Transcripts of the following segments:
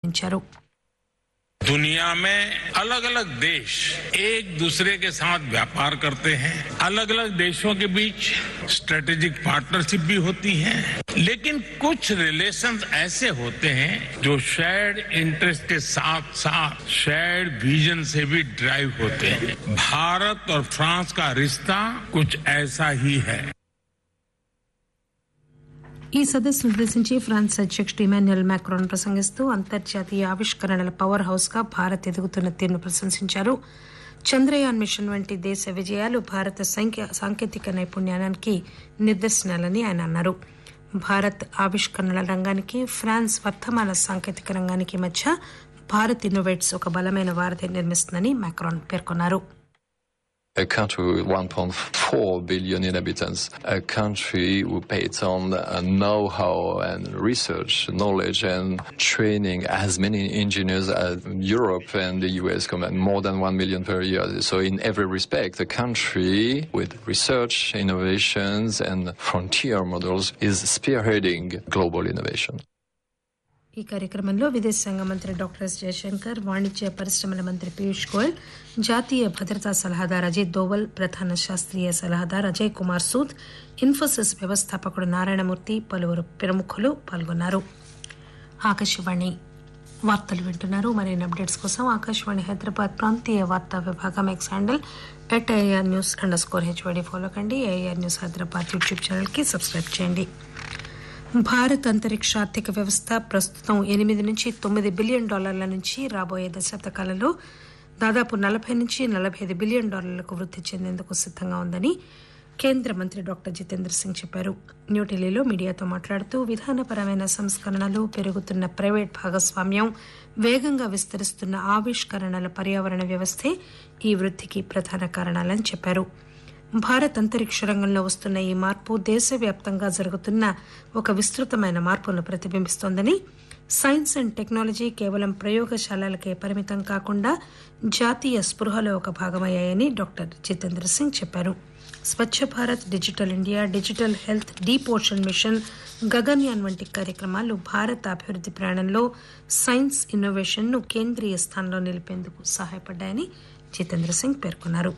పిలుపునిచ్చారు दुनिया में अलग अलग देश एक दूसरे के साथ व्यापार करते हैं अलग अलग देशों के बीच स्ट्रेटेजिक पार्टनरशिप भी होती है लेकिन कुछ रिलेशंस ऐसे होते हैं जो शेयर्ड इंटरेस्ट के साथ साथ शेयर्ड विजन से भी ड्राइव होते हैं भारत और फ्रांस का रिश्ता कुछ ऐसा ही है ఈ సదస్సును ఉద్దేశించి ఫ్రాన్స్ అధ్యక్షుడు ఇమాన్యుయల్ మ్యాక్రాన్ ప్రసంగిస్తూ అంతర్జాతీయ ఆవిష్కరణల పవర్ హౌస్ గా భారత్ ఎదుగుతున్న తీరును ప్రశంసించారు చంద్రయాన్ మిషన్ వంటి దేశ విజయాలు భారత సంఖ్య సాంకేతిక నైపుణ్యానికి నిదర్శనాలని ఆయన అన్నారు భారత్ ఆవిష్కరణల రంగానికి ఫ్రాన్స్ వర్తమాన సాంకేతిక రంగానికి మధ్య భారత్ ఇన్నోవేట్స్ ఒక బలమైన వారధి నిర్మిస్తుందని మ్యాక్రాన్ పేర్కొన్నారు a country with 1.4 billion inhabitants, a country who pays on uh, know-how and research, knowledge and training as many engineers as Europe and the US combined, more than 1 million per year. So in every respect, a country with research, innovations and frontier models is spearheading global innovation. ఈ కార్యక్రమంలో విదేశాంగ మంత్రి doctor yes Jayashankar వాణిజ్య పరిశ్రమల మంత్రి పీయూష్ గోయల్ జాతీయ భద్రతా సలహాదారు అజిత్ దోవల్ ప్రధాన శాస్త్రీయ సలహాదారు అజయ్ కుమార్ సూద్ ఇన్ఫోసిస్ వ్యవస్థాపకుడు నారాయణమూర్తి పలువురు ప్రముఖులు పాల్గొన్నారు ఆకాశవాణి వార్తలు వింటున్నారు మరిన్ని అప్డేట్స్ కోసం ఆకాశవాణి హైదరాబాద్ ప్రాంతీయ వార్తా విభాగం X handle at AIR news under score HYD follow కండి ఏఆర్ న్యూస్ హైదరాబాద్ యూట్యూబ్ ఛానల్కి సబ్స్క్రైబ్ చేయండి భారత్ అంతరిక్ష ఆర్థిక వ్యవస్థ ప్రస్తుతం ఎనిమిది నుంచి తొమ్మిది బిలియన్ డాలర్ల నుంచి రాబోయే దశాబ్ద కాలంలో దాదాపు నలభై నుంచి నలభై ఐదు బిలియన్ డాలర్లకు వృద్ధి చెందేందుకు సిద్ధంగా ఉందని కేంద్ర మంత్రి డాక్టర్ జితేంద్ర సింగ్ చెప్పారు న్యూఢిల్లీలో మీడియాతో మాట్లాడుతూ విధానపరమైన సంస్కరణలు పెరుగుతున్న ప్రైవేట్ భాగస్వామ్యం వేగంగా విస్తరిస్తున్న ఆవిష్కరణల పర్యావరణ వ్యవస్థే ఈ వృద్ధికి ప్రధాన కారణాలని చెప్పారు భారత్ అంతరిక్ష రంగంలో వస్తున్న ఈ మార్పు దేశవ్యాప్తంగా జరుగుతున్న ఒక విస్తృతమైన మార్పును ప్రతిబింబిస్తోందని సైన్స్ అండ్ టెక్నాలజీ కేవలం ప్రయోగశాలలకే పరిమితం కాకుండా జాతీయ స్పృహలో ఒక భాగమయ్యాయని డాక్టర్ జితేంద్ర సింగ్ చెప్పారు Swachh Bharat digital India digital health deep ocean mission Gaganyaan వంటి కార్యక్రమాలు భారత అభివృద్ధి ప్రయాణంలో సైన్స్ ఇన్నోవేషన్ను కేంద్రీయ స్థానంలో నిలిపేందుకు సహాయపడ్డాయని జితేంద్ర సింగ్ పేర్కొన్నారు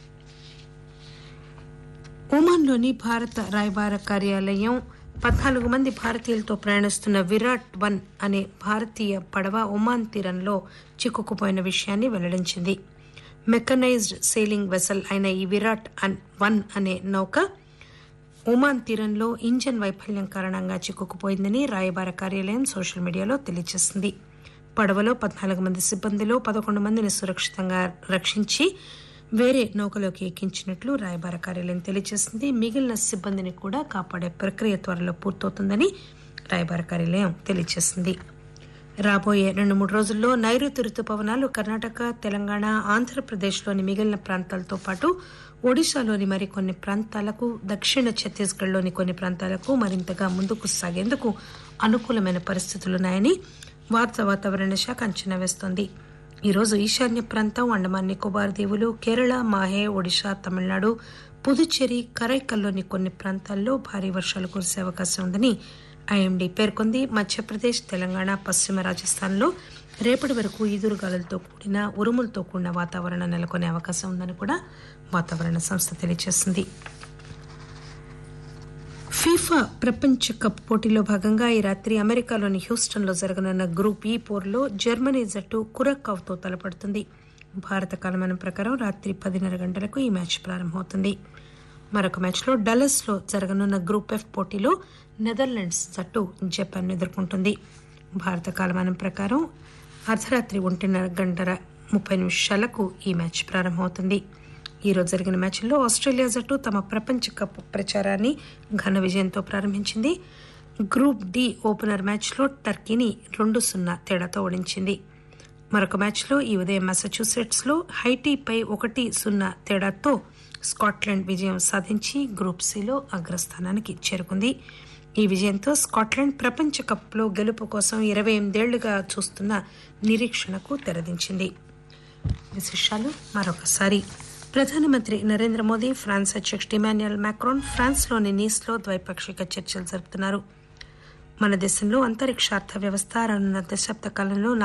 ఒమాన్లోని భారత రాయబార కార్యాలయం పద్నాలుగు మంది భారతీయులతో ప్రయాణిస్తున్న విరాట్ వన్ అనే భారతీయ పడవ ఒమాన్ తీరంలో చిక్కుకుపోయిన విషయాన్ని వెల్లడించింది మెకనైజ్డ్ సెయిలింగ్ వెసల్ అయిన ఈ విరాట్ వన్ అనే నౌక ఒమాన్ తీరంలో ఇంజన్ వైఫల్యం కారణంగా చిక్కుకుపోయిందని రాయబార కార్యాలయం సోషల్ మీడియాలో తెలియజేసింది పడవలో పద్నాలుగు మంది సిబ్బందిలో పదకొండు మందిని సురక్షితంగా రక్షించి వేరే నౌకలోకి ఎక్కించినట్లు రాయబార కార్యాలయం తెలియజేసింది మిగిలిన సిబ్బందిని కూడా కాపాడే ప్రక్రియ త్వరలో పూర్తవుతుందని రాయబార కార్యాలయం తెలియజేసింది రాబోయే రెండు మూడు రోజుల్లో నైరుతి రుతుపవనాలు కర్ణాటక తెలంగాణ ఆంధ్రప్రదేశ్లోని మిగిలిన ప్రాంతాలతో పాటు ఒడిశాలోని మరికొన్ని ప్రాంతాలకు దక్షిణ ఛత్తీస్గఢ్లోని కొన్ని ప్రాంతాలకు మరింతగా ముందుకు సాగేందుకు అనుకూలమైన పరిస్థితులున్నాయని భారత వాతావరణ శాఖ అంచనా వేస్తోంది ఈ రోజు ఈశాన్య ప్రాంతం అండమాన్ నికోబార్ దీవులు కేరళ మాహే ఒడిశా తమిళనాడు పుదుచ్చేరి కరైకల్లోని కొన్ని ప్రాంతాల్లో భారీ వర్షాలు కురిసే అవకాశం ఉందని ఐఎండీ పేర్కొంది మధ్యప్రదేశ్ తెలంగాణ పశ్చిమ రాజస్థాన్లో రేపటి వరకు ఈదురుగాలులతో కూడిన ఉరుములతో కూడిన వాతావరణం నెలకొనే అవకాశం ఉందని కూడా వాతావరణ సంస్థ తెలియజేసింది ఫీఫా ప్రపంచ కప్ పోటీలో భాగంగా ఈ రాత్రి అమెరికాలోని హ్యూస్టన్లో జరగనున్న గ్రూప్ ఈ పోర్లో జర్మనీ జట్టు కురక్కావ్తో తలపడుతుంది భారత కాలమానం ప్రకారం రాత్రి పదిన్నర గంటలకు ఈ మ్యాచ్ ప్రారంభమవుతుంది మరొక మ్యాచ్లో డలస్లో జరగనున్న గ్రూప్ ఎఫ్ పోటీలో నెదర్లాండ్స్ జట్టు జపాన్ ఎదుర్కొంటుంది భారత కాలమానం ప్రకారం అర్ధరాత్రి ఒంటిన్నర గంటల ముప్పై నిమిషాలకు ఈ మ్యాచ్ ప్రారంభమవుతుంది ఈ రోజు జరిగిన మ్యాచ్లో ఆస్ట్రేలియా జట్టు తమ ప్రపంచ కప్ ప్రచారాన్ని ఘన విజయంతో ప్రారంభించింది గ్రూప్ డి ఓపెనర్ మ్యాచ్లో టర్కీని రెండు సున్నా తేడాతో ఓడించింది మరొక మ్యాచ్లో ఈ ఉదయం మసాచ్యూసెట్స్లో హైటీపై ఒకటి సున్నా తేడాతో స్కాట్లాండ్ విజయం సాధించి గ్రూప్ సిలో అగ్రస్థానానికి చేరుకుంది ఈ విజయంతో స్కాట్లాండ్ ప్రపంచ కప్లో గెలుపు కోసం ఇరవై ఎనిమిదేళ్లుగా చూస్తున్న నిరీక్షణకు తెరదించింది విశేషాలు మరొకసారి ప్రధానమంత్రి నరేంద్ర మోదీ ఫ్రాన్స్ అధ్యక్షుడు ఇమాన్యుయల్ మ్యాక్రోన్ ఫ్రాన్స్లోని నీస్లో ద్వైపాక్షిక చర్చలు జరుపుతున్నారు మన దేశంలో అంతరిక్ష అర్థ వ్యవస్థ రానున్న దశాబ్ద కాలంలో